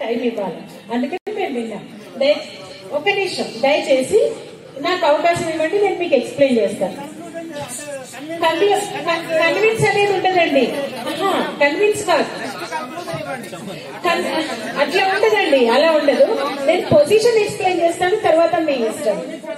time ఇవ్వాలి అందుకని మేము విన్నాం దయ ఒక నిమిషం దయచేసి నాకు అవకాశం ఇవ్వండి నేను మీకు ఎక్స్ప్లెయిన్ చేస్తాను కన్విన్స్ అనేది ఉండదండి కన్విన్స్ కాదు కన్- అట్లా ఉండదండి అలా ఉండదు నేను పొజిషన్ ఎక్స్ప్లెయిన్ చేస్తాను తర్వాత మీ ఇష్టం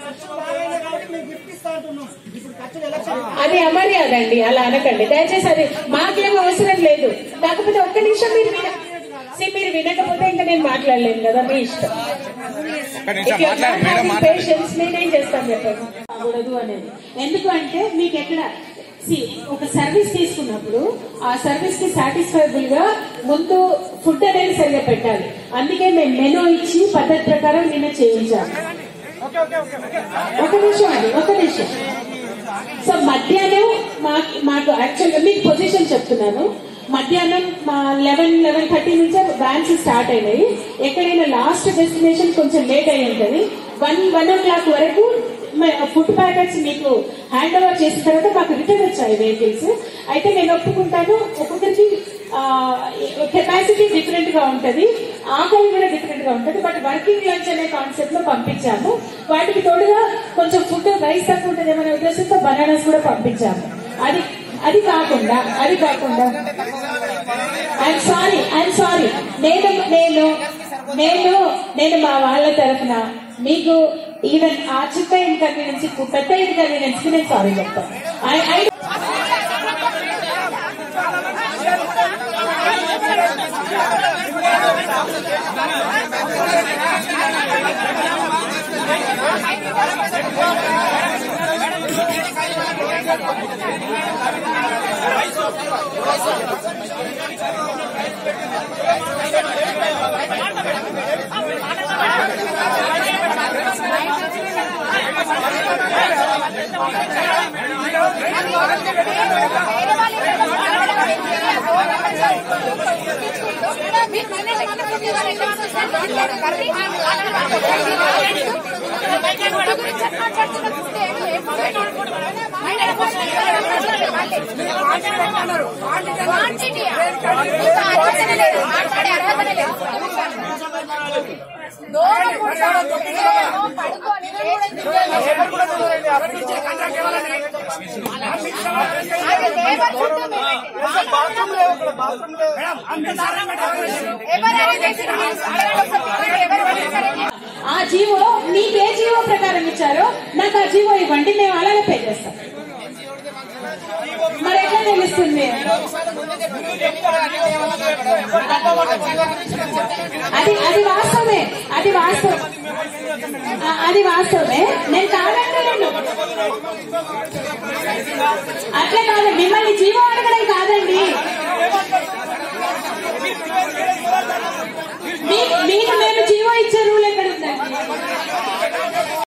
అది అమర్యాద అండి అలా అనకండి దయచేసి అది మాకేం అవసరం లేదు కాకపోతే ఒక్క నిమిషం మీరు విన See, మీరు వినకపోతే ఇంకా నేను మాట్లాడలేను కదా మీ ఇష్టం ఒక్క నిమిషం మాట్లాడు మేడం మాట్లాడు పేషెన్స్ నేనేం చేస్తాను చెప్పండి కాకూడదు అనేది ఎందుకు అంటే మీకు ఎక్కడ see, ఒక సర్వీస్ తీసుకున్నప్పుడు ఆ సర్వీస్ కి సాటిస్ఫైబుల్ గా ముందు ఫుడ్ అనేది సరిగా పెట్టాలి అందుకే మేము మెనూ ఇచ్చి పద్ధతి ప్రకారం నిన్న చేయించాము ఒక నిమిషం అండి ఒక నిమిషం సో మధ్యాహ్నం మాకు మాకు యాక్చువల్గా మీకు పొజిషన్ చెప్తున్నాను మధ్యాహ్నం మా లెవెన్ లెవెన్ థర్టీ నుంచి వ్యాన్స్ స్టార్ట్ అయినాయి ఎక్కడైనా లాస్ట్ డెస్టినేషన్ కొంచెం లేట్ అయి ఉంటుంది వన్ వన్ ఓ క్లాక్ వరకు ఫుడ్ ప్యాకెట్స్ మీకు హ్యాండ్ ఓవర్ చేసిన తర్వాత మాకు రిటర్న్ వచ్చాయి వెహికల్స్ అయితే నేను ఒప్పుకుంటాను ఒక్కొక్కరికి కెపాసిటీ డిఫరెంట్ గా ఉంటది ఆకలి కూడా డిఫరెంట్ గా ఉంటది బట్ వర్కింగ్ లంచ్ అనే కాన్సెప్ట్ లో పంపించాము వాటికి తోడుగా కొంచెం ఫుడ్ రైస్ తక్కువ ఉంటుంది అనే ఉద్దేశంతో బనానాస్ కూడా పంపించాము అది అది కాకుండా అది కాకుండా ఐఎమ్ సారీ ఐఎమ్ సారీ నేను నేను నేను నేను మా వాళ్ళ తరఫున మీకు ఈవెన్ ఆ చిన్న ఇన్కన్వీనియన్స్ పెద్ద ఇన్కన్వీనియన్స్ కి నేను సారీ చెప్తాను I- I- ఆ జీవో మీకు ఏ జీవో ప్రకారం ఇచ్చారో నాకు ఆ జీవో ఇవ్వండి మేము అలాగే పే చేస్తాం మరి ఎట్లా తెలుస్తుంది అది అది వాస్తవమే అది వాస్తవం ఆ, అది వాస్తవమే నేను కాదంటే నేను అట్లా కాదు